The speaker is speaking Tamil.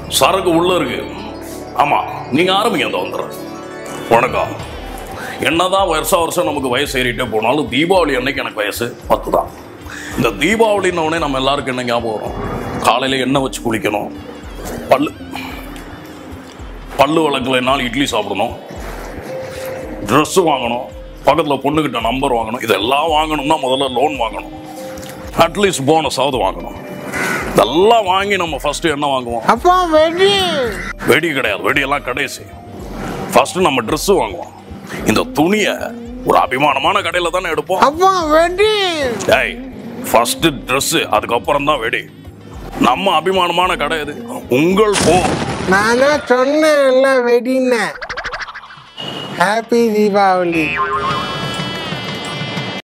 சரக்கு உள்ள இருக்கு ஆமா நீங்க ஆரம்பிங்க அந்த வந்துடுறேன் வணக்கம் என்னதான் வருஷம் வருஷம் நமக்கு வயசு ஏறிட்டே போனாலும் தீபாவளி அன்னைக்கு எனக்கு வயசு பத்து தான் இந்த தீபாவளின்ன உடனே நம்ம எல்லாருக்கும் என்ன ஞாபகம் வரும் காலையில எண்ணெய் வச்சு குளிக்கணும் பல்லு பல்லு விளக்கலைனாலும் இட்லி சாப்பிடணும் ட்ரெஸ்ஸு வாங்கணும் பக்கத்தில் பொண்ணுக்கிட்ட நம்பர் வாங்கணும் இதெல்லாம் வாங்கணும்னா முதல்ல லோன் வாங்கணும் அட்லீஸ்ட் போனஸாவது வாங்கணும் இதெல்லாம் வாங்கி நம்ம ஃபர்ஸ்ட் என்ன வாங்குவோம் அப்பா வெடி வெடி கிடையாது வெடியெல்லாம் கடைசி ஃபர்ஸ்ட் நம்ம Dress வாங்குவோம் இந்த துணியை ஒரு அபிமானமான கடையில தானே எடுப்போம் அப்பா வெடி டேய் ஃபர்ஸ்ட் Dress அதுக்கப்புறம் தான் வெடி நம்ம அபிமானமான கடை எது உங்கள் போ நான் தான் சொன்னேன்ல வெடின்னு ஹாப்பி தீபாவளி